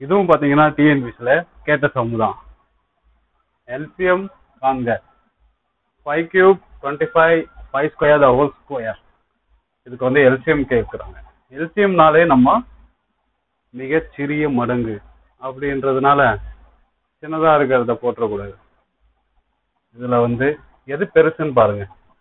இதுவும் பாத்தீங்கன்னா டிஎன்பிசில கேட்ட சம்மு தான் எல்சிஎம் காண்க five cube twenty five five square the whole square இதுக்கு வந்து எல்சிஎம் கேட்குறாங்க எல்சிஎம்னாலே நம்ம மிகச்சிறிய மடங்கு அப்படின்றதுனால சின்னதா இருக்கிறத போட்டுறக்கூடாது இதுல வந்து எது பெருசுன்னு பாருங்க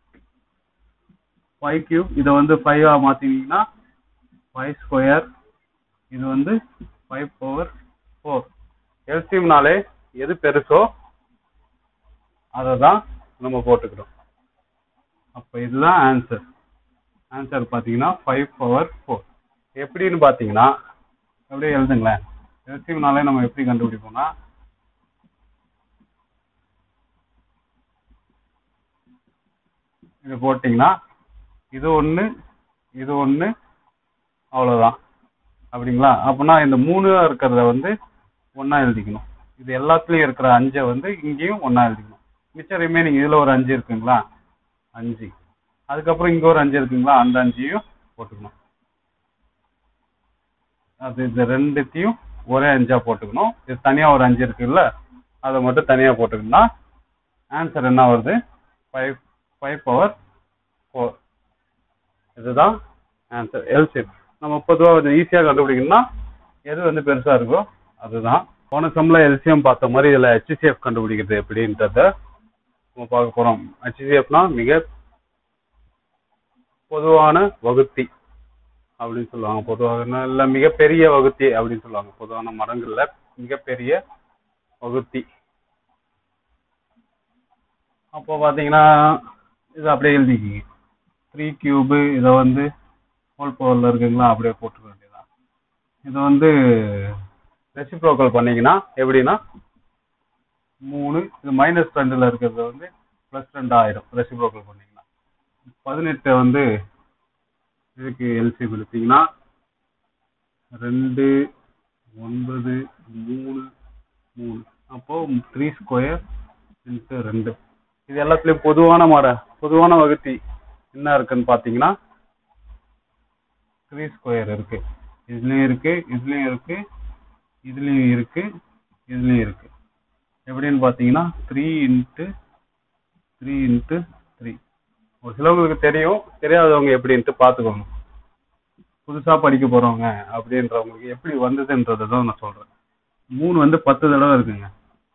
ஃபைவ் கியூப் இதை வந்து ஃபைவா மாத்தினீங்கன்னா ஃபைவ் ஸ்கொயர் இது வந்து ஃபைவ் பவர் ஃபோர் எல்சிஎம்னாலே எது பெருசோ அதை தான் நம்ம போட்டுக்கிறோம் அப்போ இதுதான் ஆன்சர் ஆன்சர் பார்த்தீங்கன்னா ஃபைவ் பவர் ஃபோர் எப்படின்னு பார்த்தீங்கன்னா அப்படியே எழுதுங்களேன் எல்சிஎம்னாலே நம்ம எப்படி கண்டுபிடிப்போம்னா இது போட்டிங்கன்னா இது ஒன்று இது ஒன்று அவ்வளோதான் அப்படிங்களா அப்படின்னா இந்த மூணு இருக்கிறத வந்து ஒன்றா எழுதிக்கணும் இது எல்லாத்துலேயும் இருக்கிற அஞ்சை வந்து இங்கேயும் ஒன்றா எழுதிக்கணும் மிச்சம் ரிமைனிங் இதில் ஒரு அஞ்சு இருக்குங்களா அஞ்சு அதுக்கப்புறம் இங்கே ஒரு அஞ்சு இருக்குங்களா அந்த அஞ்சையும் போட்டுக்கணும் அது இந்த ரெண்டுத்தையும் ஒரே அஞ்சா போட்டுக்கணும் இது தனியாக ஒரு அஞ்சு இருக்குல்ல அதை மட்டும் தனியாக போட்டுக்கணும்னா ஆன்சர் என்ன வருது ஃபைவ் ஃபைவ் பவர் ஃபோர் இதுதான் ஆன்சர் எல்சிஎம் நம்ம பொதுவாக கொஞ்சம் ஈஸியாக கண்டுபிடிக்கணும்னா எது வந்து பெருசாக இருக்கோ அதுதான் போன சம்ல எல்சிஎம் பார்த்த மாதிரி இதில் ஹெச்சிசிஎஃப் கண்டுபிடிக்கிறது எப்படின்றத நம்ம பார்க்க போகிறோம் ஹெச்சிசிஎஃப்னா மிக பொதுவான வகுத்தி அப்படின்னு சொல்லுவாங்க பொதுவாக இல்லை மிகப்பெரிய வகுத்தி அப்படின்னு சொல்லுவாங்க பொதுவான மரங்கள்ல மிகப்பெரிய வகுத்தி அப்போ பார்த்தீங்கன்னா இது அப்படியே எழுதிக்கிங்க த்ரீ கியூபு இதை வந்து ஹோல் பவரில் இருக்குங்களா அப்படியே போட்டுக்க வேண்டியதான் இது வந்து ரெசிப்ரோக்கல் பண்ணீங்கன்னா எப்படின்னா மூணு இது மைனஸ் ரெண்டில் இருக்கிறது வந்து ப்ளஸ் ரெண்டு ஆயிரம் ரெசிப்ரோக்கல் பண்ணீங்கன்னா பதினெட்டு வந்து இதுக்கு எல்சி கொடுத்தீங்கன்னா ரெண்டு ஒன்பது மூணு மூணு அப்போ த்ரீ ஸ்கொயர் இன்ட்டு ரெண்டு இது எல்லாத்துலேயும் பொதுவான மாட பொதுவான வகுத்தி என்ன இருக்குன்னு பார்த்தீங்கன்னா த்ரீ ஸ்கொயர் இருக்கு இதுலயும் இருக்கு இதுலயும் இருக்கு இதுலயும் இருக்கு இதுலயும் இருக்கு எப்படின்னு பார்த்தீங்கன்னா three into three into three ஒரு சிலவங்களுக்கு தெரியும் தெரியாதவங்க எப்படின்ட்டு பார்த்துக்கோங்க புதுசாக படிக்க போறவங்க அப்படின்றவங்களுக்கு எப்படி வந்ததுன்றதை தான் நான் சொல்றேன் மூணு வந்து பத்து தடவை இருக்குங்க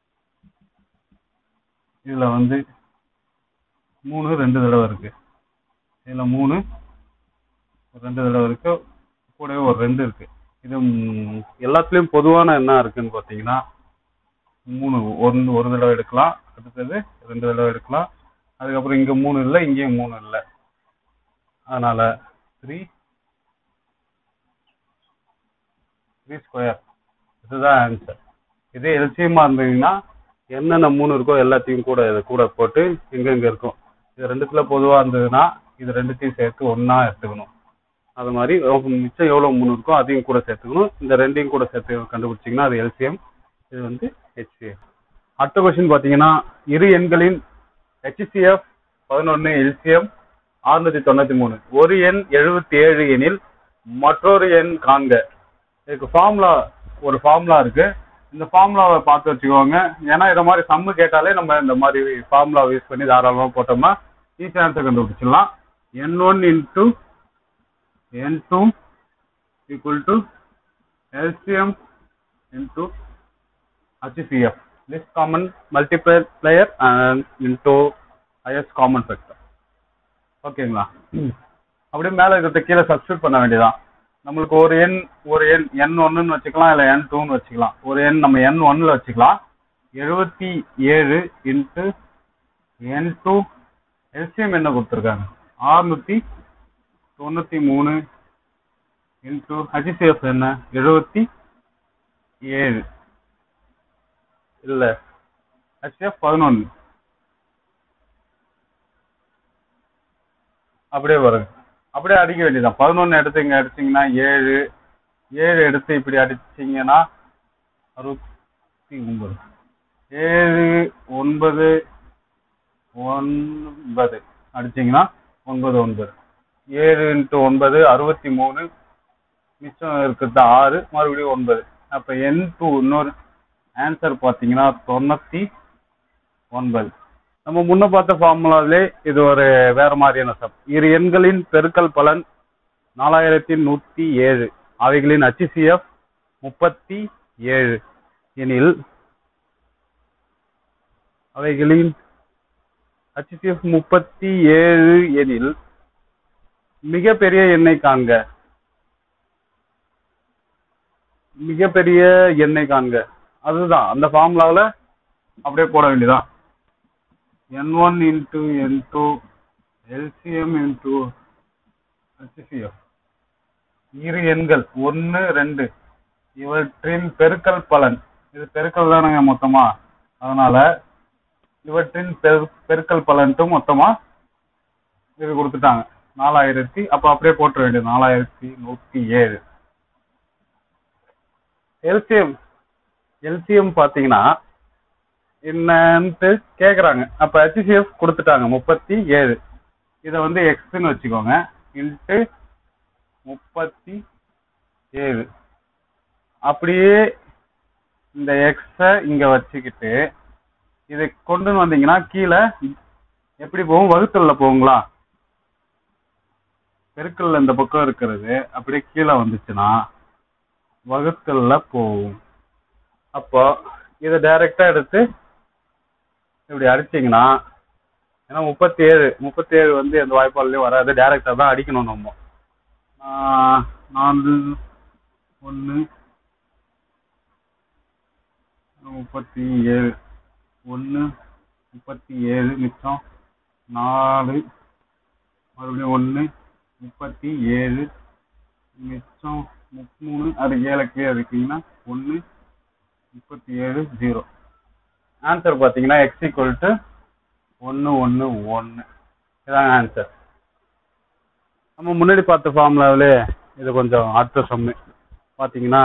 இதுல வந்து மூணு ரெண்டு தடவை இருக்கு இதுல மூணு ஒரு ரெண்டு தடவை இருக்கு கூடவே ஒரு ரெண்டு இருக்கு இது ம், எல்லாத்துலயும் பொதுவான என்ன இருக்குன்னு பார்த்தீங்கன்னா மூணு ஒன்று ஒரு தடவை எடுக்கலாம் அடுத்தது ரெண்டு தடவை எடுக்கலாம் அதுக்கப்புறம் இங்க மூணு இல்லை இங்கேயும் மூணு இல்லை அதனால த்ரீ த்ரீ ஸ்கொயர் இதுதான் ஆன்சர் இதே எல்சிஎம்மா இருந்தீங்கன்னா என்னென்ன மூணு இருக்கோ எல்லாத்தையும் கூட இது கூட போட்டு எங்கெங்க இருக்கும் இது ரெண்டுத்துல பொதுவா இருந்ததுன்னா இது ரெண்டுத்தையும் சேர்த்து ஒண்ணா எடுத்துக்கணும் அது மாதிரி உங்க மிச்சம் எவ்வளவு மூணு இருக்கோ அதையும் கூட சேர்த்துக்கணும் இந்த ரெண்டையும் கூட சேர்த்து கண்டுபிடிச்சிங்கன்னா அது எல்சிஎம் இது வந்து ஹெச்சிஎஃப் அடுத்த கொஸ்டின் பாத்தீங்கன்னா இரு எண்களின் ஹெச்சிஎஃப் பதினொன்னு எல்சிஎம் அறுநூத்தி தொண்ணூத்தி மூணு ஒரு எண் எழுபத்தி ஏழு எனில் மற்றொரு எண் காண்க இதுக்கு ஃபார்முலா ஒரு ஃபார்முலா இருக்கு இந்த ஃபார்முலாவை பார்த்து வச்சுக்கோங்க ஏன்னா இதை மாதிரி சம்மு கேட்டாலே நம்ம இந்த மாதிரி ஃபார்முலாவை யூஸ் பண்ணி தாராளமாக போட்டோம்னா ஈஸி ஆன்சர் கண்டுபிடிச்சிடலாம் N one into N two equal to LCM into HCF this common multiplier and into highest common factor ஓகேங்களா அப்படியே மேல இருக்கிறத கீழே சப்ஸ்டியூட் பண்ண வேண்டியதான் நம்மளுக்கு ஒரு எண் ஒரு எண் எண் ஒன்றுன்னு வச்சுக்கலாம் இல்லை எண் டூன்னு வச்சுக்கலாம் ஒரு எண் நம்ம எண் ஒன்றில் வச்சுக்கலாம் எழுபத்தி ஏழு இன்ட்டு என் டூ எல்சிஎம் என்ன கொடுத்துருக்காங்க ஆறுநூற்றி தொண்ணூற்றி மூணு இன்ட்டு ஹச்சிசிஎஃப் என்ன எழுபத்தி ஏழு இல்ல ஹெச்எஃப் பதினொன்று அப்படியே வருங்க அப்படியே அடிக்க வேண்டியதான் பதினொன்று எடுத்து இங்க அடிச்சீங்கன்னா ஏழு ஏழு எடுத்து இப்படி அடிச்சீங்கன்னா அறுபத்தி ஒன்பது ஏழு ஒன்பது ஒன்பது அடிச்சீங்கன்னா ஒன்பது ஒன்பது ஏழு இன்ட்டு ஒன்பது அறுபத்தி மூணு மிச்சம் இருக்கிறது ஆறு மறுபடியும் ஒன்பது அப்ப என் டூ இன்னொரு ஆன்சர் பார்த்தீங்கன்னா தொண்ணூத்தி ஒன்பது நம்ம முன்ன பார்த்த ஃபார்முலாவிலே இது ஒரு வேற மாதிரியான சப் இரு எண்களின் பெருக்கல் பலன் நாலாயிரத்தி நூத்தி ஏழு அவைகளின் HCF முப்பத்தி ஏழு எனில் அவைகளின் HCF முப்பத்தி ஏழு எனில் மிகப்பெரிய எண்ணை காண்க மிகப்பெரிய எண்ணை காண்க அதுதான் அந்த ஃபார்முலாவில் அப்படியே போட வேண்டியதான் N one into N two LCM into HCF இரு எண்கள் ஒன்று ரெண்டு இவற்றின் பெருக்கல் பலன் இது பெருக்கல் தானுங்க மொத்தமா அதனால இவற்றின் பெரு- பெருக்கல் பலன்ட்டு மொத்தமா இது கொடுத்துட்டாங்க நாலாயிரத்தி அப்ப அப்படியே போட்டுற வேண்டியது நாலாயிரத்தி நூத்தி ஏழு எல்சிஎம் எல்சிஎம் பாத்தீங்கன்னா என்னன்ட்டு கேக்குறாங்க அப்ப ஹெச்சிஎஃப் கொடுத்துட்டாங்க முப்பத்தி ஏழு இதை வந்து எக்ஸ்ன்னு வச்சுக்கோங்க இன்ட்டு முப்பத்தி ஏழு அப்படியே இந்த எக்ஸ இங்க வச்சுக்கிட்டு இதை கொண்டு வந்தீங்கன்னா கீழே எப்படி போகும் வகுத்தல்ல போகுங்களா பெருக்கல்ல இந்த பக்கம் இருக்கிறது அப்படியே கீழே வந்துச்சுன்னா வகுத்தல்ல போகும் அப்போ இதை டைரக்டா எடுத்து இப்படி அடிச்சீங்கன்னா ஏன்னா முப்பத்தி ஏழு முப்பத்தி ஏழு வந்து எந்த வாய்ப்பாலையும் வராது டைரக்டா தான் அடிக்கணும் நம்ம ஆஹ் நாலு ஒன்று முப்பத்தி ஏழு ஒன்று முப்பத்தி ஏழு மிச்சம் நாலு மறுபடியும் ஒன்று முப்பத்தி ஏழு மிச்சம் மூணு அது ஏழு கீழே இருக்கீங்கன்னா ஒன்று முப்பத்தி ஏழு ஜீரோ ஆன்சர் பார்த்தீங்கன்னா எக்ஸ் ஈக்குவல் டு ஒன்று ஒன்று ஒன்று இதாங்க ஆன்சர் நம்ம முன்னாடி பார்த்த ஃபார்முலாவிலே இது கொஞ்சம் அடுத்த சம்மு பார்த்தீங்கன்னா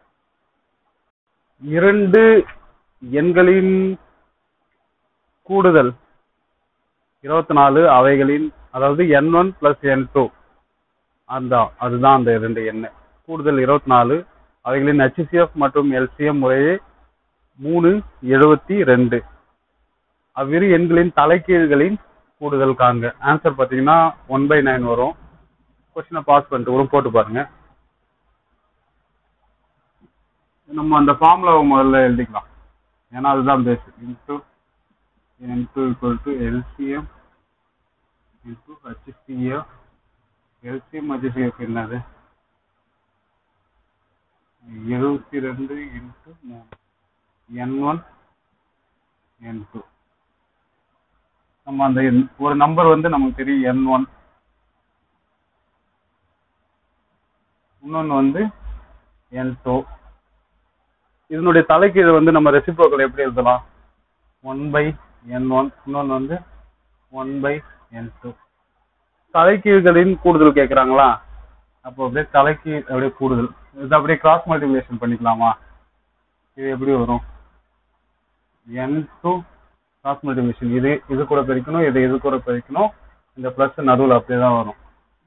இரண்டு எண்களின் கூடுதல் இருபத்தி நாலு அவைகளின் அதாவது N one plus N two அந்த அதுதான் அந்த இரண்டு எண் கூடுதல் இருபத்தி நாலு அவைகளின் HCF மற்றும் எல்சிஎம் முறையே மூணு எழுபத்தி ரெண்டு அவ்விரு எண்களின் தலைகீழ்களின் கூடுதல் காண்க ஆன்சர் பார்த்தீங்கன்னா ஒன் பை நைன் வரும் கொஸ்டினை பாஸ் பண்ணிட்டு கூட போட்டு பாருங்க நம்ம அந்த ஃபார்முலாவை முதல்ல எழுதிக்கலாம் ஏன்னா அதுதான் base into N two equal to LCM into HCF LCM HCF என்னது எழுபத்தி ரெண்டு இன்ட்டு மூணு என் ஒன் என் டூ நம்ம அந்த எண்- ஒரு நம்பர் வந்து நமக்கு தெரியும் என் ஒன் இன்னொன்று வந்து என் டூ இதனுடைய தலைக்கீழ் வந்து நம்ம ரெசிப்ரோக்கல் எப்படி எழுதலாம் ஒன் பை என் ஒன் இன்னொன்று வந்து ஒன் பை என் டூ தலைக்கீழ்களின் கூடுதல் கேட்குறாங்களா அப்போ அப்படியே தலைக்கு அப்படியே கூடுதல் இது அப்படியே கிராஸ் மல்டிபிளேஷன் பண்ணிக்கலாமா இது எப்படி வரும் என் டூ கிராஸ் மல்டிபிளேஷன் இது இது கூட பிரிக்கணும் இது இது கூட பிரிக்கணும் இந்த ப்ளஸ் நடுவில் அப்படியே தான் வரும்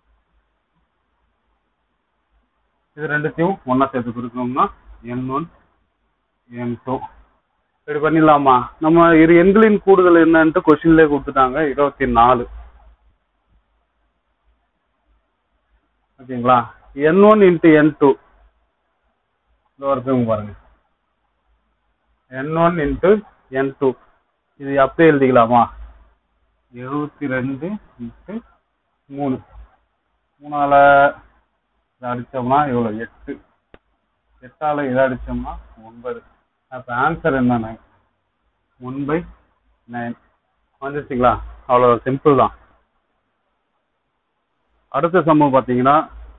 இது ரெண்டுத்தையும் ஒன்றா சேர்த்து பிரிக்கணும்னா என் ஒன் என் டூ இப்படி பண்ணிடலாமா நம்ம இரு எண்களின் கூடுதல் என்னன்ட்டு கொஸ்டின்லேயே கொடுத்துட்டாங்க இருபத்தி நாலு ஓகேங்களா N one into N two இந்த வரைக்கும் பாருங்க N one into N two இது அப்படியே எழுதிக்கலாமா எழுபத்தி ரெண்டு இன்ட்டு மூணு மூணால இதை அடிச்சோம்னா எவ்வளோ எட்டு எட்டால இதை அடிச்சோம்னா ஒன்பது அப்போ ஆன்சர் என்னன்னு ஒன் பை நைன் வந்துச்சுங்களா அவ்வளோ சிம்பிள் தான் அடுத்த சம்பவம் பார்த்தீங்கன்னா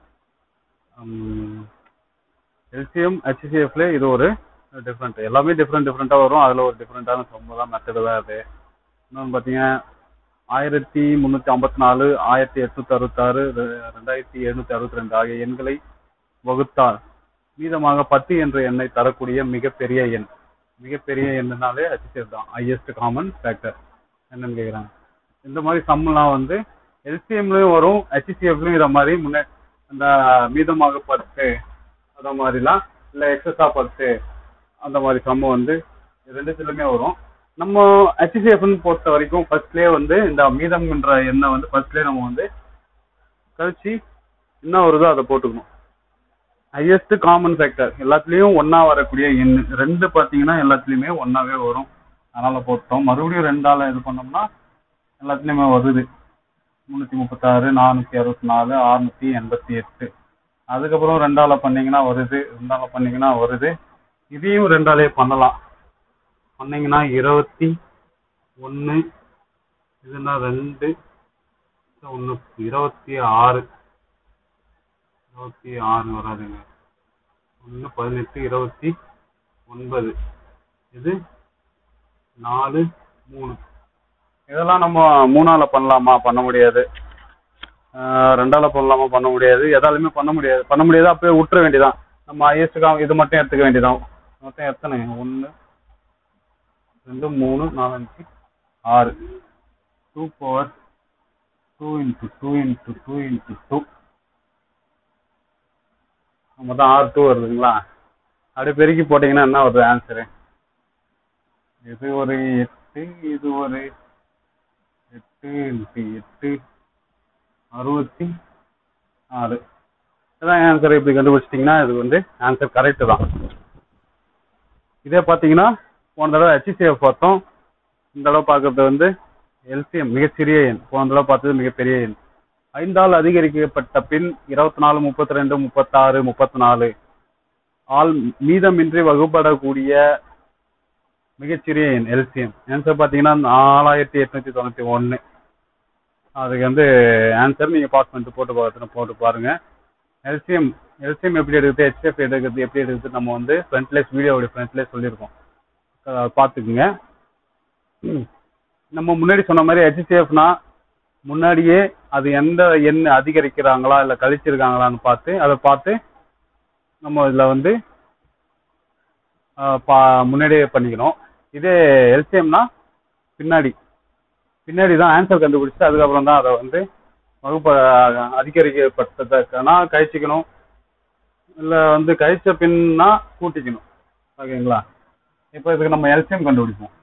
எல்சிஎம் ஹெச்சிஎஃப்ல இது ஒரு டிஃப்ரெண்ட் எல்லாமே டிஃப்ரெண்ட் டிஃப்ரெண்ட்டாக வரும் அதில் ஒரு டிஃப்ரெண்ட்டான சம்பவம் தான் மெத்தடு தான் அது இன்னொன்று பார்த்தீங்கன்னா ஆயிரத்தி முந்நூற்றி ஐம்பத்தி நாலு ஆயிரத்தி எட்நூத்தி அறுபத்தாறு ரெண்டாயிரத்தி எழுநூத்தி அறுபத்தி ரெண்டு ஆகிய எண்களை வகுத்தால் மீதமாக பத்து என்ற எண்ணை தரக்கூடிய மிகப்பெரிய எண் மிகப்பெரிய எண்ணுனாலே ஹெச்சிஎஃப் தான் ஹையஸ்ட் காமன் ஃபேக்டர் என்னன்னு கேட்குறாங்க இந்த மாதிரி சம்லாம் வந்து எல்சிஎம்லயும் வரும் ஹெச்சிஎஃப்லயும் இதை மாதிரி முன்னே இந்த மீதமாக பத்து அத மாதிரிலாம் இல்லை எக்ஸஸா பத்து அந்த மாதிரி சம்மு வந்து இது ரெண்டுத்துலையுமே வரும் நம்ம ஹெச்சிசிஎஃப்னு பொறுத்த வரைக்கும் ஃபர்ஸ்ட்லேயே வந்து இந்த மீதம்ன்ற எண்ணெய் வந்து ஃபர்ஸ்ட்லேயே நம்ம வந்து கழிச்சு என்ன வருதோ அதை போட்டுக்கணும் ஹையஸ்ட் காமன் ஃபேக்டர் எல்லாத்துலேயும் ஒன்றா வரக்கூடிய எண் ரெண்டு பார்த்தீங்கன்னா எல்லாத்துலேயுமே ஒன்றாவே வரும் அதனால் போட்டோம் மறுபடியும் ரெண்டால் இது பண்ணோம்னா எல்லாத்துலேயுமே வருது முந்நூற்றி முப்பத்தாறு நானூற்றி அறுபத்தி நாலு அறுநூற்றி எண்பத்தி எட்டு அதுக்கப்புறம் ரெண்டால் பண்ணீங்கன்னா வருது ரெண்டால் பண்ணீங்கன்னா வருது இதையும் ரெண்டாலே பண்ணலாம் பண்ணீங்கன்னா இருபத்தி ஒன்று இதுனா ரெண்டு ஒன்று இருபத்தி ஆறு இருபத்தி ஆறு வராதுங்க ஒன்று பதினெட்டு இருபத்தி ஒன்பது இது நாலு மூணு இதெல்லாம் நம்ம மூணால பண்ணலாமா பண்ண முடியாது ஆஹ் ரெண்டால பண்ணலாமா பண்ண முடியாது எதாலுமே பண்ண முடியாது பண்ண முடியாது அப்படியே விட்டுற வேண்டியதான் நம்ம ஹையஸ்ட்டுக்கு இது மட்டும் எடுத்துக்க வேண்டியதான் மொத்தம் எத்தனை ஒன்று ரெண்டு மூணு நாலு அஞ்சு ஆறு two power two into two into two into two மொத்தம் ஆறு டூ வருதுங்களா அப்படியே பெருக்கி போட்டிங்கன்னா என்ன வருது ஆன்சரு இது ஒரு எட்டு இது ஒரு எட்டு இன்ட்டு எட்டு அறுபத்தி ஆறு இதான் ஆன்சர் இப்படி கண்டுபிடிச்சிட்டிங்கன்னா இது வந்து ஆன்சர் கரெக்டு தான் இதே பார்த்தீங்கன்னா போன தடவை ஹெச்சிசிஎஃப் பார்த்தோம் இந்த தடவை பார்க்கறது வந்து எல்சிஎம் மிகச்சிறிய எண் போன தடவை பார்த்தது மிகப்பெரிய எண் ஐந்தால் அதிகரிக்கப்பட்ட பின் இருபத்தி நாலு முப்பத்தி ரெண்டு முப்பத்தாறு முப்பத்தி நாலு ஆல் மீதமின்றி வகுப்படக்கூடிய மிகச்சிறிய எண் எல்சிஎம் ஆன்சர் பார்த்தீங்கன்னா நாலாயிரத்தி எட்நூத்தி தொண்ணூத்தி ஒன்று அதுக்கு வந்து ஆன்சர் நீங்கள் பாஸ் பண்ணிட்டு போட்டு பார்த்து போட்டு பாருங்க எல்சிஎம் எல்சிஎம் எப்படி எடுக்குது ஹெச்எஃப் எடுக்கிறது எப்படி எடுக்குது நம்ம வந்து ஃப்ரண்ட்லேஸ் வீடியோவுடைய ஃப்ரண்ட்லேயே சொல்லியிருக்கோம் அஹ் பார்த்துக்குங்க ம். நம்ம முன்னாடி சொன்ன மாதிரி ஹெச்சிஎஃப்னா முன்னாடியே அது எந்த எண் அதிகரிக்கிறாங்களா இல்லை கழிச்சிருக்காங்களான்னு பார்த்து அதை பார்த்து நம்ம இதில் வந்து ஆஹ் பா முன்னாடியே பண்ணிக்கணும் இதே எல்சிஎம்னா பின்னாடி பின்னாடி தான் ஆன்சர் கண்டுபிடிச்சு அதுக்கப்புறம் தான் அதை வந்து வகுப்பு அதிகரிக்கப்பட்டதுக்கானா கழிச்சிக்கணும் இல்லை வந்து கழிச்ச பின்னா கூட்டிக்கணும் ஓகேங்களா இப்போ இதுக்கு நம்ம எல்சிஎம் கண்டுபிடிப்போம்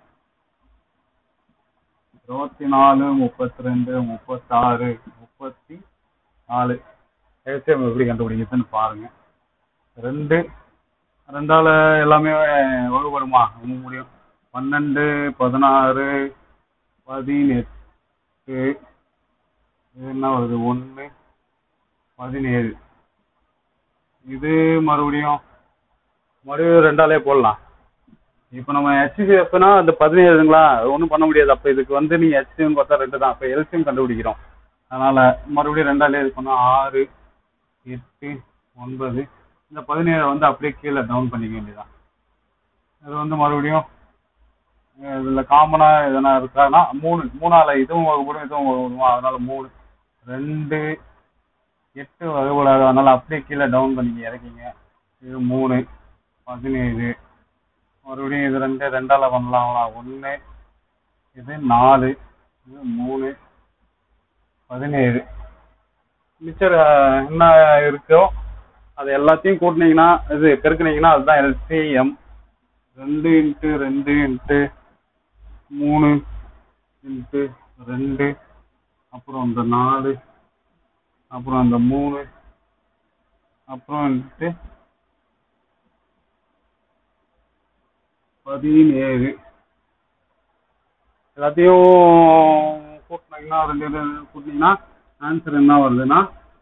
இருபத்தி நாலு முப்பத்தி ரெண்டு முப்பத்தாறு முப்பத்தி நாலு எல்சிஎம் எப்படி கண்டுபிடிக்கிறதுன்னு பாருங்க ரெண்டு ரெண்டால எல்லாமே வகுப்படுமா ரொம்ப முடியும் பன்னெண்டு பதினாறு பதினெட்டு இது என்ன வருது ஒன்று பதினேழு இது மறுபடியும் மறுபடியும் ரெண்டாலே போடலாம் இப்போ நம்ம ஹெச்சிசிஎஃப்னா அந்த பதினேழுங்களா ஒன்றும் பண்ண முடியாது அப்போ இதுக்கு வந்து நீங்கள் ஹெச்சிசிஎம் பார்த்தா ரெண்டு தான் அப்போ எல்சிஎம் கண்டுபிடிக்கிறோம் அதனால் மறுபடியும் ரெண்டாலே இது பண்ணால் ஆறு எட்டு ஒன்பது இந்த பதினேழை வந்து அப்படியே கீழே டவுன் பண்ணிக்க வேண்டியதான் இது வந்து மறுபடியும் இதில் காமனாக எதனா இருக்கான்னா மூணு மூணால இதுவும் வகுப்படும் இதுவும் வகுப்படுமா அதனால மூணு ரெண்டு எட்டு வகுப்படாது அதனால அப்படியே கீழே டவுன் பண்ணிக்க இறக்கிங்க இது மூணு பதினேழு மறுபடியும் இது ரெண்டு ரெண்டால பண்ணலாங்களா ஒன்று இது நாலு இது மூணு பதினேழு மிச்சர் அஹ், என்ன இருக்கோ அது எல்லாத்தையும் கூட்டினீங்கன்னா இது பெருக்குனீங்கன்னா அதுதான் எல்சிஎம் ரெண்டு இன்ட்டு ரெண்டு இன்ட்டு மூணு இன்ட்டு ரெண்டு அப்புறம் இந்த நாலு அப்புறம் அந்த மூணு அப்புறம் வந்துட்டு பதினேழு எல்லாத்தையும் கூட்டினீங்கன்னா ரெண்டு ரெண்டு கூட்டினீங்கன்னா ஆன்சர் என்ன வருதுன்னா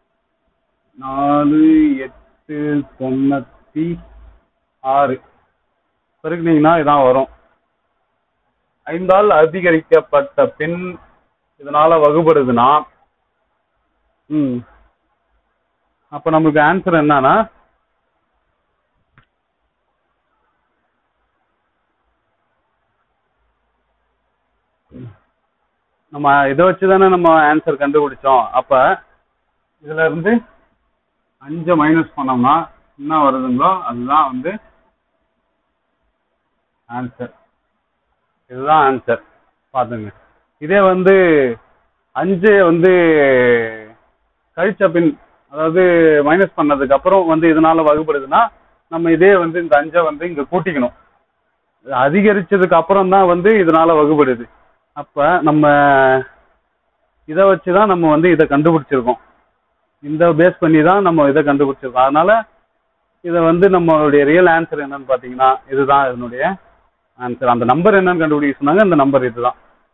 நாலு எட்டு தொண்ணூற்றி ஆறு பெருக்குனீங்கன்னா இதான் வரும் ஐந்தால் அதிகரிக்கப்பட்ட பின் இதனால வகுப்படுதுன்னா ம் அப்போ நம்மளுக்கு ஆன்சர் என்னன்னா நம்ம இதை வச்சு தானே நம்ம ஆன்சர் கண்டுபிடிச்சோம் அப்ப இதுல இருந்து அஞ்சை மைனஸ் பண்ணோம்னா என்ன வருதுங்களோ அதுதான் வந்து ஆன்சர் இதுதான் ஆன்சர் பாத்துங்க இதே வந்து அஞ்சு வந்து கழிச்ச பின் அதாவது மைனஸ் பண்ணதுக்கு அப்புறம் வந்து இதனால வகுப்படுதுன்னா நம்ம இதே வந்து இந்த அஞ்சை வந்து இங்க கூட்டிக்கணும் அதிகரிச்சதுக்கு அப்புறம் தான் வந்து இதனால வகுபடுது அப்ப நம்ம இதை வச்சு தான் நம்ம வந்து இதை கண்டுபிடிச்சிருக்கோம் இந்த பேஸ் பண்ணி தான் நம்ம இதை கண்டுபிடிச்சிருக்கோம் அதனால இதை வந்து நம்மளுடைய ரியல் ஆன்சர் என்னன்னு பார்த்தீங்கன்னா இதுதான் இதனுடைய ஆன்சர் அந்த நம்பர் என்னன்னு கண்டுபிடிக்க சொன்னாங்க இந்த நம்பர் இதுதான்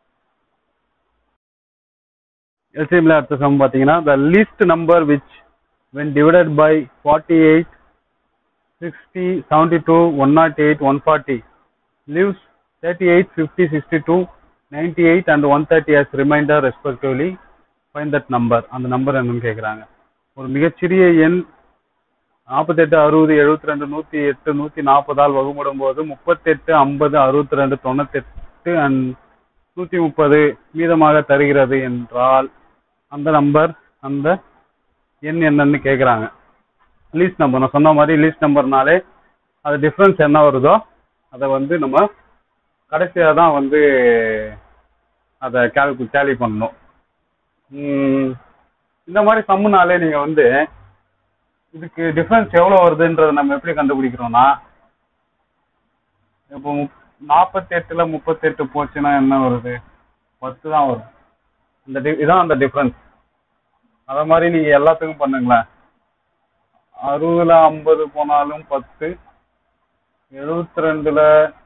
எல்சிஎம்ல அடுத்த சம் பார்த்தீங்கன்னா the least number which when divided by 48 60 72 108 140 leaves 38 50 62 98 and 130 as remainder respectively find that number அந்த நம்பர் என்னன்னு கேட்குறாங்க ஒரு மிகச்சிறிய எண் நாற்பத்தெட்டு அறுபது எழுபத்தி ரெண்டு நூற்றி எட்டு நூற்றி நாற்பதால் வகுப்படும் போது முப்பத்தெட்டு ஐம்பது அறுபத்தி ரெண்டு தொண்ணூத்தெட்டு அண்ட் நூற்றி முப்பது மீதமாக தருகிறது என்றால் அந்த நம்பர் அந்த எண் என்னன்னு கேட்குறாங்க லீஸ்ட் நம்பர் நான் சொன்ன மாதிரி லீஸ்ட் நம்பர்னாலே அது டிஃப்ரென்ஸ் என்ன வருதோ அதை வந்து நம்ம கடைசியாக தான் வந்து அதை கேல்கு டேலி பண்ணணும் உம், இந்த மாதிரி சம்முனாலே நீங்கள் வந்து இதுக்கு டிஃப்ரென்ஸ் எவ்வளோ வருதுன்றதை நம்ம எப்படி கண்டுபிடிக்கிறோம்னா இப்போ நாற்பத்தெட்டுல முப்பத்தெட்டு போச்சுன்னா என்ன வருது பத்து தான் வரும் இந்த di- இதான் அந்த டிஃப்ரென்ஸ் அத மாதிரி நீங்க எல்லாத்துக்கும் பண்ணுங்களேன் அறுபதுல ஐம்பது போனாலும் பத்து எழுபத்தி ரெண்டுல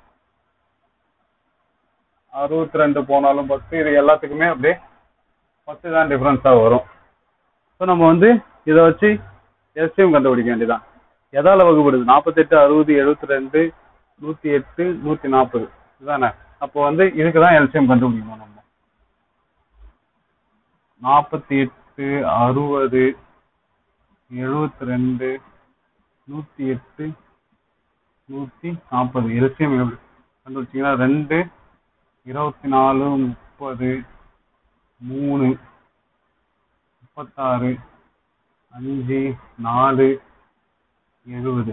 அறுபத்தி ரெண்டு போனாலும் பத்து இது எல்லாத்துக்குமே அப்படியே பத்து தான் டிஃப்ரென்ஸா வரும் ஸோ நம்ம வந்து இதை வச்சு எஸ்டிஎம் கண்டுபிடிக்க வேண்டியதான் எதால வகுப்படுது நாற்பத்தெட்டு அறுபது எழுபத்தி ரெண்டு நூத்தி எட்டு நூத்தி நாற்பது இதுதானே அப்போ வந்து இதுக்கு தான் எல்சிஎம் கண்டுபிடிக்கணும் நம்ம நாற்பத்தி எட்டு அறுபது எழுபத்தி ரெண்டு நூத்தி எட்டு நூத்தி நாற்பது எல்சிஎம் எப்படி கண்டுபிடிச்சிங்கன்னா ரெண்டு இருபத்தி நாலு முப்பது மூணு முப்பத்தாறு அஞ்சு நாலு எழுபது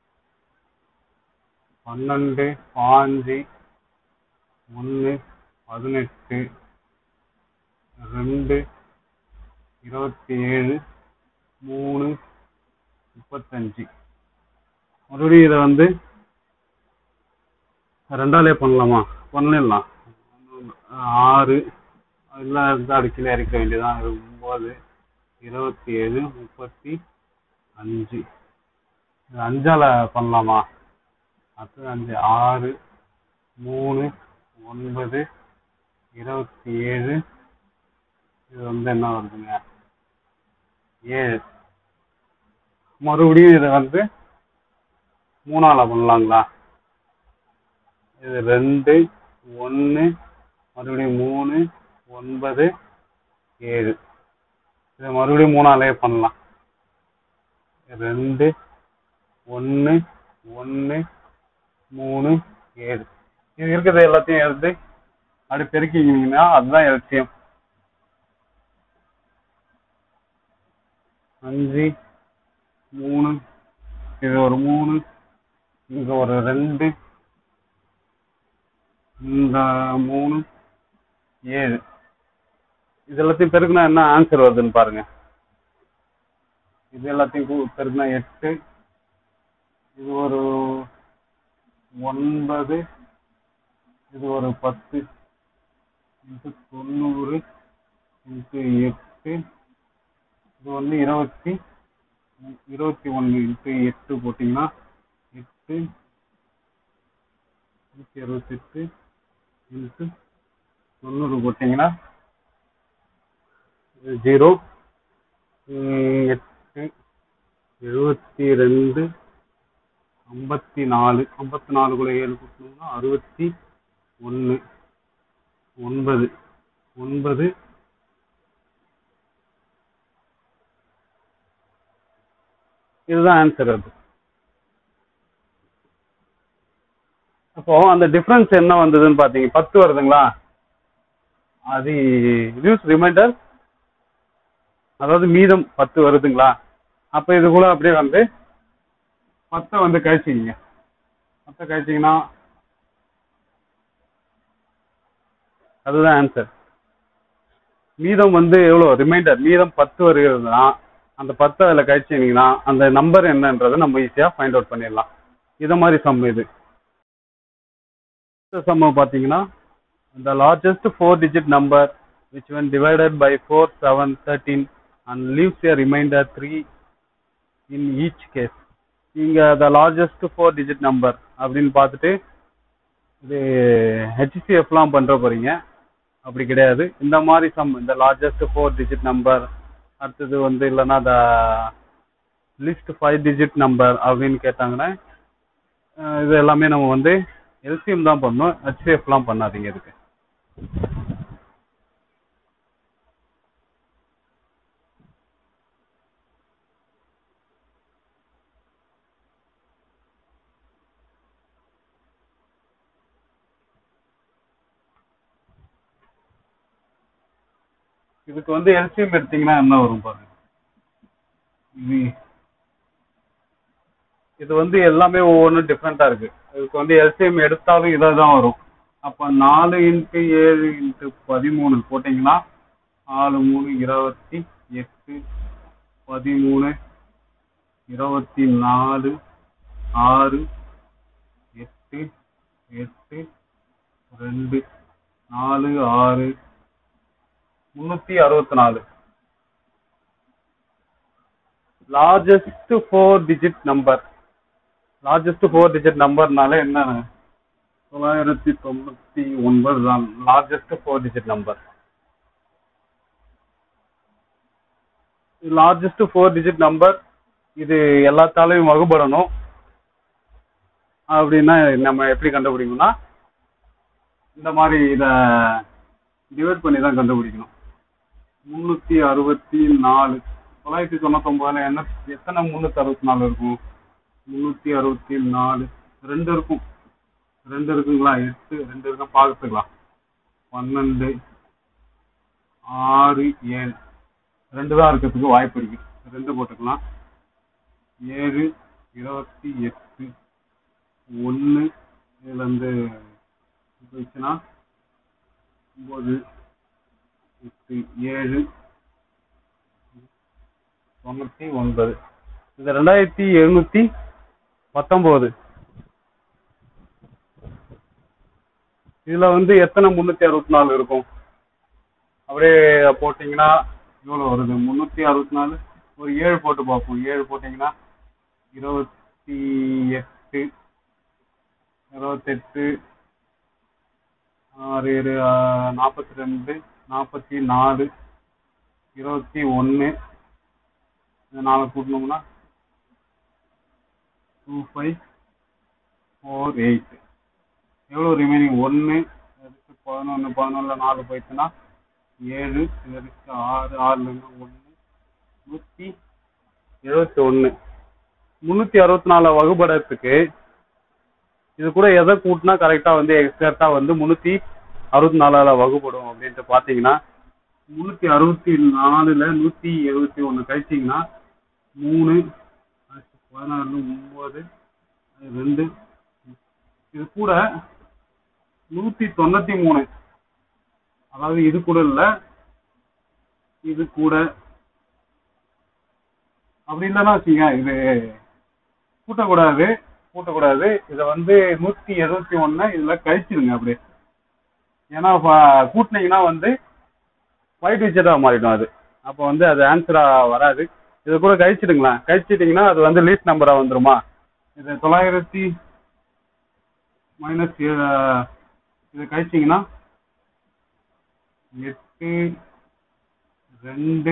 பன்னெண்டு பாஞ்சு ஒன்று பதினெட்டு ரெண்டு இருபத்தி ஏழு மூணு முப்பத்தஞ்சு மறுபடியும் இதை வந்து ரெண்டாலே பண்ணலாமா பண்ணிடலாம் ஆறு எல்லாம் இருந்தால் அது கீழே இறக்க வேண்டியதான் ஒம்பது இருபத்தி ஏழு முப்பத்தி அஞ்சு இது அஞ்சால பண்ணலாமா அது அஞ்சு ஆறு மூணு ஒன்பது இருபத்தி ஏழு இது வந்து என்ன வருதுங்க ஏழு மறுபடியும் இதை வந்து மூணால பண்ணலாங்களா இது ரெண்டு ஒன்று மறுபடியும் மூணு ஒன்பது ஏழு இதை மறுபடியும் மூணாலே பண்ணலாம் ரெண்டு ஒன்று ஒன்று மூணு ஏழு இது இருக்கிறது எல்லாத்தையும் எடுத்து அப்படி பெருக்கிக்கிங்கன்னா அதுதான் எல்சியம் அஞ்சு மூணு இது ஒரு மூணு இங்க ஒரு ரெண்டு இந்த மூணு ஏழு இது எல்லாத்தையும் பெருக்குனா என்ன ஆன்சர் வருதுன்னு பாருங்க இது எல்லாத்தையும் கூ- பெருக்குனா எட்டு இது ஒரு ஒன்பது இது ஒரு பத்து இன்ட்டு தொண்ணூறு இன்ட்டு எட்டு இது வந்து இருபத்தி இருபத்தி ஒன்று இன்ட்டு எட்டு போட்டிங்கன்னா எட்டு நூற்றி அறுபத்தெட்டு இன்ட்டு தொண்ணூறு போட்டிங்கன்னா ஜீரோ எட்டு எழுபத்தி ரெண்டு ஐம்பத்தி நாலு ஐம்பத்தி நாலுக்குள்ள ஏழு போட்டோம்னா அறுபத்தி ஒன்று ஒன்பது ஒன்பது இதுதான் ஆன்சர் அது அப்போ அந்த டிஃபரன்ஸ் என்ன வந்ததுன்னு பாத்தீங்க பத்து வருதுங்களா அது ரியூஸ் ரிமைண்டர் அதாவது மீதம் பத்து வருதுங்களா அப்ப இது கூட அப்படியே வந்து பத்தை வந்து கழிச்சிக்கிங்க பத்தை கழிச்சிங்கன்னா அதுதான் ஆன்சர் மீதம் வந்து எவ்வளோ ரிமைண்டர் மீதம் பத்து வருகிறதுனா அந்த பத்து அதில் கழிச்சிங்கன்னா அந்த நம்பர் என்னன்றதை நம்ம ஈஸியாக ஃபைண்ட் அவுட் பண்ணிடலாம் இதை மாதிரி சம் இது சம் பார்த்தீங்கன்னா the largest four digit number which when divided by 4 7 13 and leaves a remainder 3 in each case இங்க the largest four digit number அப்படின்னு பார்த்துட்டு இது ஹெச்சிசிஎஃப்லாம் பண்ற போறீங்க அப்படி கிடையாது இந்த மாதிரி சம் இந்த லார்ஜஸ்ட் ஃபோர் டிஜிட் நம்பர் அடுத்தது வந்து இல்லைன்னா the least five digit number அப்படின்னு கேட்டாங்கன்னா அஹ் இது எல்லாமே நம்ம வந்து எல்சிஎம் தான் பண்ணணும் ஹெச்சிஎஃப்லாம் பண்ணாதீங்க இதுக்கு இதுக்கு வந்து எல்சிஎம் எடுத்தீங்கன்னா என்ன வரும் பாருங்க இது இது வந்து எல்லாமே ஒவ்வொன்றும் டிஃப்ரெண்டா இருக்கு இதுக்கு வந்து எல்சிஎம் எடுத்தாலும் இதாக தான் வரும் அப்போ நாலு இன்ட்டு ஏழு இன்ட்டு பதிமூணு போட்டிங்கன்னா நாலு மூணு இருபத்தி எட்டு பதிமூணு இருபத்தி நாலு ஆறு எட்டு எட்டு ரெண்டு நாலு ஆறு முன்னூத்தி அறுபத்தி நாலு largest four digit number largest four digit நம்பர்னால என்ன தொள்ளாயிரத்தி தொண்ணூத்தி ஒன்பது தான் largest four digit number largest four digit number இது எல்லாத்தாலையும் வகுபடணும் அப்படின்னா நம்ம எப்படி கண்டுபிடிக்கணும்னா இந்த மாதிரி இதை டிவைட் பண்ணி தான் கண்டுபிடிக்கணும் முந்நூற்றி அறுபத்தி நாலு தொள்ளாயிரத்தி தொண்ணூத்தொம்பதுல என்ன எத்தனை முந்நூற்றி அறுபத்தி நாலு இருக்கும் முந்நூற்றி அறுபத்தி நாலு ரெண்டு இருக்கும் ரெண்டு இருக்குங்களா எட்டு ரெண்டு இருக்கும் பார்த்துக்கலாம் பன்னெண்டு ஆறு ஏழு ரெண்டு தான் இருக்கிறதுக்கு வாய்ப்பு இருக்கு ரெண்டு போட்டுக்கலாம் ஏழு இருபத்தி எட்டு ஒன்று இதுல இருந்து போயிடுச்சுன்னா ஒம்பது எட்டு ஏழு தொண்ணூற்றி ஒன்பது இது ரெண்டாயிரத்தி எழுநூற்றி பத்தொம்போது இதில் வந்து எத்தனை முந்நூற்றி அறுபத்தி நாலு இருக்கும் அப்படியே போட்டிங்கன்னா எவ்வளோ வருது முந்நூற்றி அறுபத்தி நாலு ஒரு ஏழு போட்டு பார்ப்போம் ஏழு போட்டிங்கன்னா இருபத்தி எட்டு இருபத்தெட்டு ஆறு ஏழு நாற்பத்தி ரெண்டு நாற்பத்தி நாலு இருபத்தி ஒன்று இந்த நாலு கூட்டினோம்னா டூ ஃபைவ் ஃபோர் எயிட் எவ்வளோ ரிமைனிங் ஒன்று அதுக்கு பதினொன்று பதினொன்றில் நாலு போயிடுச்சுன்னா ஏழு இதுக்கு ஆறு ஆறுலேருந்து ஒன்று நூற்றி எழுபத்தி ஒன்று முந்நூற்றி அறுபத்தி நாலு வகுபடத்துக்கு இது கூட எதை கூட்டினா கரெக்டாக வந்து எக்ஸாக்டாக வந்து முந்நூற்றி அறுபத்தி நாலால வகுப்படும் அப்படின்ட்டு பார்த்தீங்கன்னா முந்நூற்றி அறுபத்தி நாலில் நூற்றி எழுபத்தி ஒன்று கழிச்சிங்கன்னா மூணு பதினாறு ஒம்பது ரெண்டு இது கூட நூற்றி தொண்ணூற்றி மூணு அதாவது இது கூட இல்லை இது கூட அப்படி இல்லைன்னா வச்சுங்க இது கூட்டக்கூடாது கூட்டக்கூடாது இதை வந்து நூற்றி எழுபத்தி ஒன்று இதில் கழிச்சிருங்க அப்படியே ஏன்னா ப- கூட்டினீங்கன்னா வந்து ஃபைவ் டிஜிட்டாக மாறிடும் அது அப்போ வந்து அது ஆன்சராக வராது இதை கூட கழிச்சிடுங்களேன் கழிச்சிட்டிங்கன்னா அது வந்து லீஸ்ட் நம்பராக வந்துருமா இது தொள்ளாயிரத்தி மைனஸ் இதை கழிச்சிங்கன்னா எட்டு ரெண்டு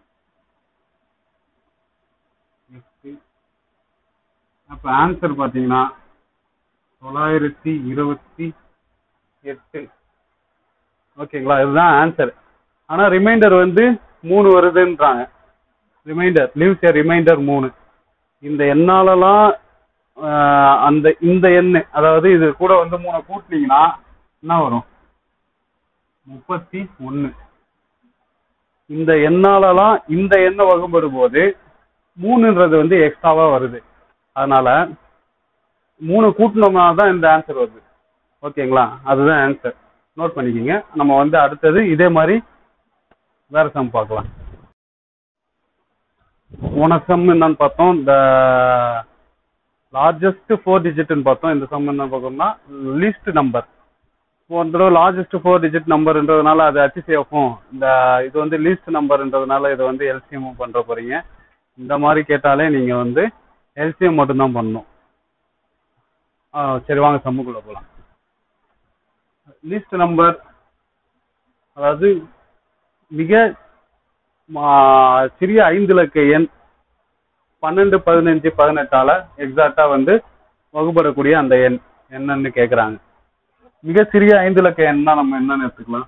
எட்டு அப்போ ஆன்சர் பார்த்தீங்கன்னா தொள்ளாயிரத்தி இருபத்தி எட்டு ஓகேங்களா இதுதான் ஆன்சர் ஆனால் ரிமைண்டர் வந்து மூணு வருதுன்றாங்க ரிமைண்டர் லீவ்ஸ் ஏ ரிமைண்டர் மூணு இந்த எண்ணாலலாம் ஆஹ், அந்த இந்த எண்ணு அதாவது இது கூட வந்து மூணை கூட்டினீங்கன்னா என்ன வரும் முப்பத்தி ஒன்று இந்த எண்ணாலலாம் இந்த எண்ணை வகுப்படும் போது மூணுன்றது வந்து எக்ஸ்ட்ராவா வருது அதனால மூணு கூட்டினோம்னா தான் இந்த ஆன்சர் வருது ஓகேங்களா அதுதான் ஆன்சர் நோட் பண்ணிக்கோங்க நம்ம வந்து அடுத்தது இதே மாதிரி வேற சம் பார்க்கலாம் போன சம் என்னன்னு பார்த்தோம் இந்த லார்ஜஸ்ட் ஃபோர் டிஜிட்னு பார்த்தோம் இந்த சம் என்ன பார்த்தோம்னா லீஸ்ட் நம்பர் ஒரு தடவை லார்ஜஸ்ட் ஃபோர் டிஜிட் நம்பர்ன்றதுனால அது ஹச்சிசிஎஃப்பும் இந்த இது வந்து லீஸ்ட் நம்பர்ன்றதுனால இதை வந்து எல்சிஎம் பண்ற போறீங்க இந்த மாதிரி கேட்டாலே நீங்க வந்து எல்சிஎம் மட்டும்தான் பண்ணணும் ஆ, சரி வாங்க சம்முக்குள்ள போலாம் லீஸ்ட் நம்பர் அதாவது மிக ஆ, சிறிய ஐந்து இலக்க எண் பன்னெண்டு பதினஞ்சு பதினெட்டால எக்ஸாக்டா வந்து வகுப்படக்கூடிய அந்த எண் என்னன்னு கேக்குறாங்க மிக சிறிய ஐந்து இலக்க எண்ணா நம்ம என்னன்னு எடுத்துக்கலாம்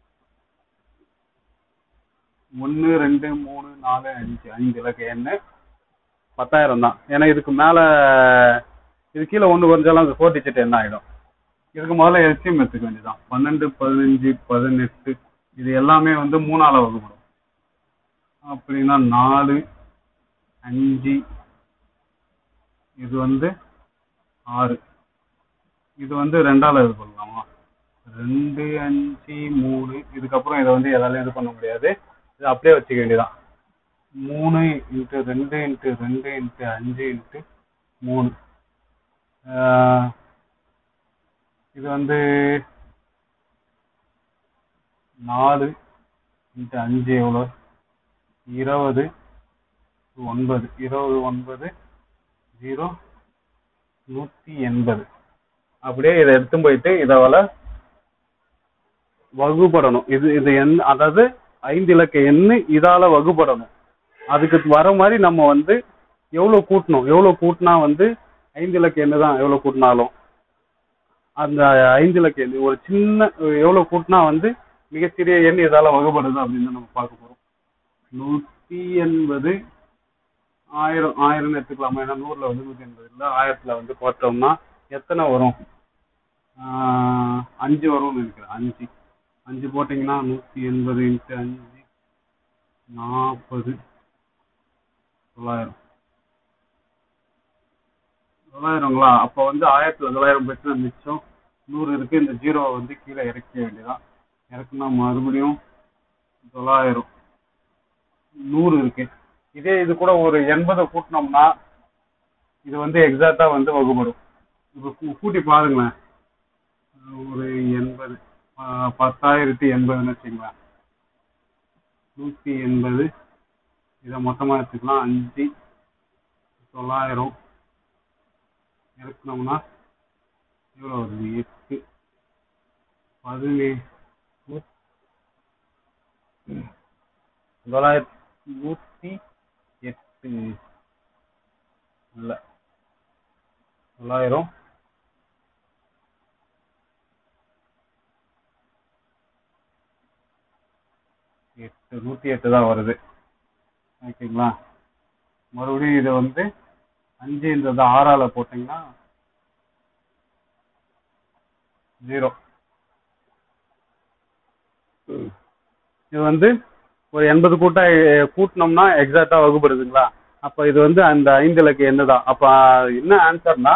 ஒன்று ரெண்டு மூணு நாலு அஞ்சு ஐந்து இலக்க எண்ணு பத்தாயிரம் தான் ஏன்னா இதுக்கு மேல இது கீழே ஒன்று குறைஞ்சாலும் அது ஃபோர் டிஜிட் என்ன ஆயிடும் இதுக்கு முதல்ல எல்சிஎம் எடுத்துக்க வேண்டியதுதான் பன்னெண்டு பதினஞ்சு பதினெட்டு இது எல்லாமே வந்து மூணால வகுப்படும் அப்படின்னா நாலு அஞ்சு இது வந்து ஆறு இது வந்து ரெண்டால இது பண்ணலாமா ரெண்டு அஞ்சு மூணு இதுக்கப்புறம் இதை வந்து எதாலையும் இது பண்ண முடியாது இது அப்படியே வச்சுக்க வேண்டியதான் மூணு இன்ட்டு ரெண்டு இன்ட்டு ரெண்டு இன்ட்டு அஞ்சு இன்ட்டு மூணு ஆஹ் இது வந்து நாலு இன்ட்டு அஞ்சு எவ்வளோ இருபது ஒன்பது இருபது ஒன்பது ஜீரோ நூற்றி எண்பது அப்படியே இதை எடுத்து போயிட்டு இதால வகுப்படணும் இது இது எண் அதாவது ஐந்து இலக்க எண்ணு இதால வகுப்படணும் அதுக்கு வர மாதிரி நம்ம வந்து எவ்வளவு கூட்டணும் எவ்வளவு கூட்டினா வந்து ஐந்து இலக்க எண்ணு தான் எவ்வளவு கூட்டினாலும் அந்த ஐந்து இலக்க எண் ஒரு சின்ன எவ்வளவு கூட்டினா வந்து மிகச்சிறிய எண் இதால வகுப்படுது அப்படின்னு நம்ம பார்க்க போறோம் நூத்தி எண்பது ஆயிரம் ஆயிரம்னு எடுத்துக்கலாமா ஏன்னா நூறுல வந்து நூத்தி எண்பது இல்ல ஆயிரத்துல வந்து போட்டோம்னா எத்தனை வரும் ஆஹ் அஞ்சு வரும்னு நினைக்கிறேன் அஞ்சு அஞ்சு போட்டீங்கன்னா நூத்தி எண்பது இன்ட்டு அஞ்சு நாற்பது தொள்ளாயிரம் தொள்ளாயிரங்களா அப்போ வந்து ஆயிரத்துல தொள்ளாயிரம் போயிட்டு மிச்சம் நூறு இருக்கு இந்த ஜீரோவை வந்து கீழே இறக்க வேண்டியதான் இறக்குனா மறுபடியும் தொள்ளாயிரம் நூறு இருக்கு இதே இது கூட ஒரு எண்பதை கூட்டினோம்னா இது வந்து எக்ஸாக்டா வந்து வகுப்படும் இப்போ கூ- கூட்டி பாருங்களேன் ஒரு எண்பது ஆஹ் பத்தாயிரத்தி எண்பதுன்னு வச்சுங்களேன் நூற்றி எண்பது இதை மொத்தமாக எடுத்துக்கலாம் அஞ்சு தொள்ளாயிரம் இறக்குனோம்னா எவ்வளோ வருது எட்டு பதினேழு தொள்ளாயிரத்தி நூற்றி எட்டு இல்லை தொள்ளாயிரம் எட்டு நூற்றி எட்டு தான் வருது ஓகேங்களா மறுபடியும் இதை வந்து அஞ்சுன்றத ஆறால போட்டிங்கன்னா ஜீரோ இது வந்து ஒரு எண்பது கூட்டா எ- கூட்டினோம்னா எக்ஸாக்டா வகுப்படுதுங்களா அப்ப இது வந்து அந்த ஐந்து இலக்கு என்னதான் அப்ப என்ன ஆன்சர்னா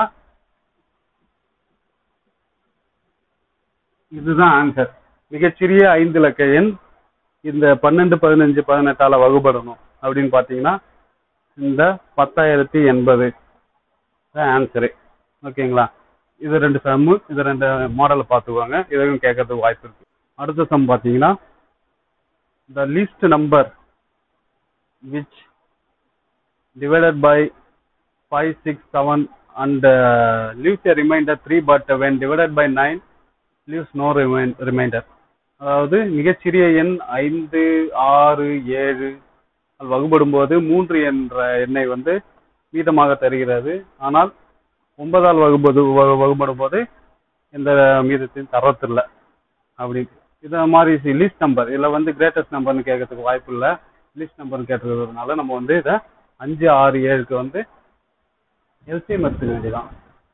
இதுதான் ஆன்சர் மிகச்சிறிய ஐந்து இலக்க எண் இந்த பன்னெண்டு பதினஞ்சு பதினெட்டால வகுப்படணும் அப்படின்னு பாத்தீங்கன்னா இந்த பத்தாயிரத்தி எண்பது ஆன்சரு ஓகேங்களா இது ரெண்டு சம்மு இது ரெண்டு மாடலை பார்த்துக்குவாங்க இதையும் கேட்கறதுக்கு வாய்ப்பு இருக்கு அடுத்த சம் பார்த்தீங்கன்னா the least number which divided by 5, 6, 7 and uh, leaves a remainder 3 but when divided by 9 leaves no remain, remainder அதாவது மிகச்சிறிய எண் ஐந்து ஆறு ஏழு அது வகுப்படும் போது மூன்று என்ற எண்ணை வந்து மீதமாக தருகிறது ஆனால் ஒன்பதால் வகுப்பது வகு- வகுப்படும் போது எந்த மீதத்தையும் தரத்தில்லை அப்படி இத மாதிரி லிஸ்ட் நம்பர் இதுல வந்து கிரேட்டஸ்ட் நம்பர்னு கேட்கறதுக்கு வாய்ப்பு இல்லை லிஸ்ட் நம்பர்னு கேட்டிருக்கிறதுனால நம்ம வந்து இதை அஞ்சு ஆறு ஏழுக்கு வந்து எல்சிஎம் எடுத்துக்க வேண்டியதான்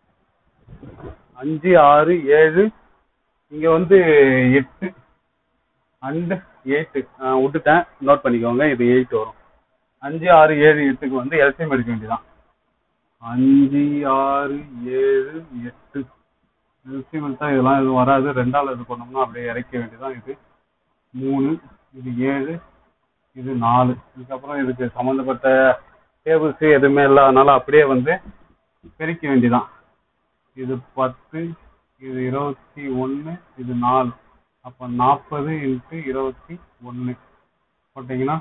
அஞ்சு ஆறு ஏழு இங்க வந்து எட்டு அண்ட் எயிட்டு விட்டுட்டேன் நோட் பண்ணிக்கோங்க இது எயிட் வரும் அஞ்சு ஆறு ஏழு எட்டுக்கு வந்து எல்சிஎம் எடுக்க வேண்டியதான் அஞ்சு ஆறு ஏழு எட்டு எல்சிஎம் எடுத்தா இதெல்லாம் எதுவும் வராது ரெண்டாவது இது பண்ணோம்னா அப்படியே இறக்க வேண்டியதான் இது மூணு இது ஏழு இது நாலு இதுக்கப்புறம் இதுக்கு சம்மந்தப்பட்ட டேபிள்ஸ் எதுவுமே இல்லாதனால அப்படியே வந்து பெருக்க வேண்டியதான் இது பத்து இது இருபத்தி ஒன்று இது நாலு அப்போ நாற்பது இன்ட்டு இருபத்தி ஒன்று போட்டிங்கன்னா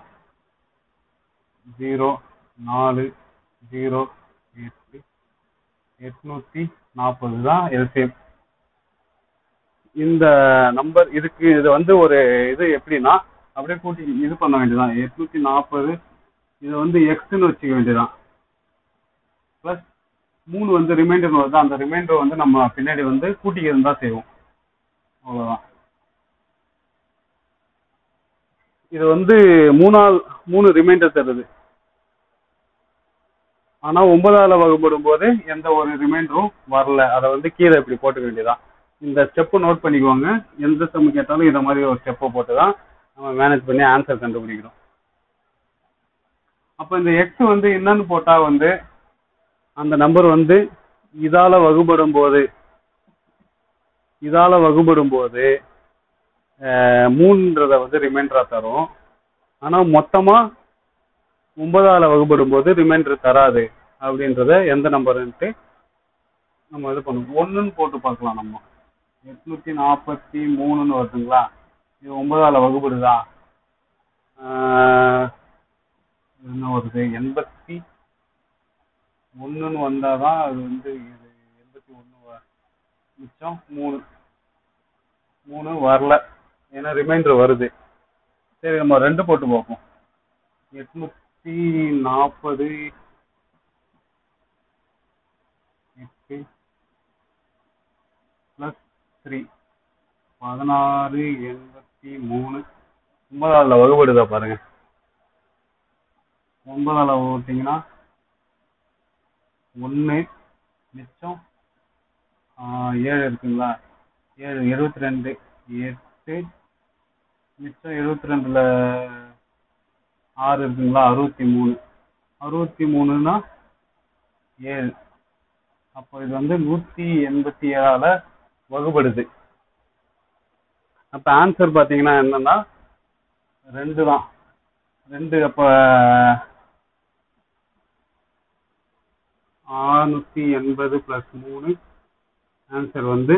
ஜீரோ நாலு ஜீரோ எட்டு எட்நூற்றி நாற்பது தான் எல்சிஎம் இந்த நம்பர் இதுக்கு இது வந்து ஒரு இது எப்படின்னா அப்படியே கூட்டி இது பண்ண வேண்டியதான் எட்நூற்றி நாற்பது இது வந்து எக்ஸ்ன்னு வச்சுக்க வேண்டியதான் ப்ளஸ் மூணு வந்து ரிமைண்டர் வருது அந்த ரிமைண்டர் வந்து நம்ம பின்னாடி வந்து கூட்டிக்கிறது தான் செய்வோம் அவ்வளோதான் இது வந்து மூணால் மூணு ரிமைண்டர் தருது ஆனா ஒன்பதால வகுப்படும் போது எந்த ஒரு ரிமைண்டரும் வரல அதை வந்து கீழே இப்படி போட்டுக்க வேண்டியதான் இந்த ஸ்டெப்பு நோட் பண்ணிக்குவாங்க எந்த செம்மு கேட்டாலும் இந்த மாதிரி ஒரு ஸ்டெப்பை போட்டு தான் நம்ம மேனேஜ் பண்ணி ஆன்சர் கண்டுபிடிக்கிறோம் அப்போ இந்த எக்ஸ் வந்து என்னன்னு போட்டா வந்து அந்த நம்பர் வந்து இதால வகுப்படும் போது இதால வகுப்படும் போது அஹ், மூணுன்றத வந்து ரிமைண்டரா தரும் ஆனா மொத்தமா ஒன்பதால வகுப்படும் போது ரிமைண்டர் தராது அப்படின்றத எந்த நம்பருன்ட்டு நம்ம இது பண்ணுவோம் ஒன்றுன்னு போட்டு பார்க்கலாம் நம்ம எட்நூத்தி நாற்பத்தி மூணுன்னு வருதுங்களா இது ஒன்பதால வகுப்படுதா ஆஹ், என்ன வருது எண்பத்தி ஒன்றுன்னு வந்தாதான் அது வந்து இது எண்பத்தி ஒன்று மிச்சம் மூணு மூணு வரல ஏன்னா ரிமைண்டர் வருது சரி நம்ம ரெண்டு போட்டு பார்ப்போம் எட்நூத்தி நாற்பது எட்டு ப்ளஸ் த்ரீ பதினாறு எண்பத்தி மூணு ஒன்பதாவில் வகுப்படுதா பாருங்க ஒன்பதாவில் போட்டிங்கன்னா ஒன்று மிச்சம் ஆஹ், ஏழு இருக்குங்களா ஏழு எழுபத்தி ரெண்டு எட்டு மிச்சம் எழுபத்தி ரெண்டில் ஆறு இருக்குங்களா அறுபத்தி மூணு அறுபத்தி மூணுன்னா ஏழு அப்போ இது வந்து நூற்றி எண்பத்தி ஏழால வகுப்படுது அப்போ ஆன்சர் பார்த்தீங்கன்னா என்னன்னா ரெண்டு தான் ரெண்டு அப்போ ஆறுநூற்றி எண்பது ப்ளஸ் மூணு ஆன்சர் வந்து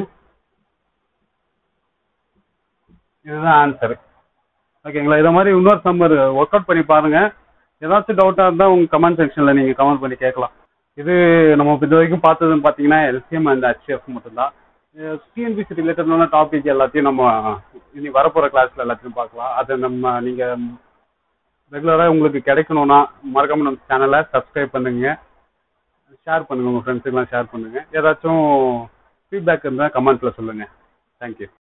இதுதான் ஆன்சர் ஓகேங்களா இதை மாதிரி இன்னொரு சம்மர் ஒர்க் அவுட் பண்ணி பாருங்க ஏதாச்சும் டவுட்டாக இருந்தால் உங்கள் கமெண்ட் செக்ஷனில் நீங்கள் கமெண்ட் பண்ணி கேட்கலாம் இது நம்ம இது வரைக்கும் பார்த்ததுன்னு பார்த்தீங்கன்னா எல்சிஎம் அண்ட் ஹெச்எஃப் மட்டும்தான் டிஎன்பிசி ரிலேட்டடான டாபிக் எல்லாத்தையும் நம்ம இனி வரப்போகிற கிளாஸில் எல்லாத்தையும் பார்க்கலாம் அதை நம்ம நீங்கள் ரெகுலராக உங்களுக்கு கிடைக்கணும்னா மறக்காம நம்ம சேனலை சப்ஸ்கிரைப் பண்ணுங்க ஷேர் பண்ணுங்க உங்கள் ஃப்ரெண்ட்ஸுக்கெல்லாம் ஷேர் பண்ணுங்க ஏதாச்சும் ஃபீட்பேக் இருந்தால் கமெண்ட்டில் சொல்லுங்கள் தேங்க்யூ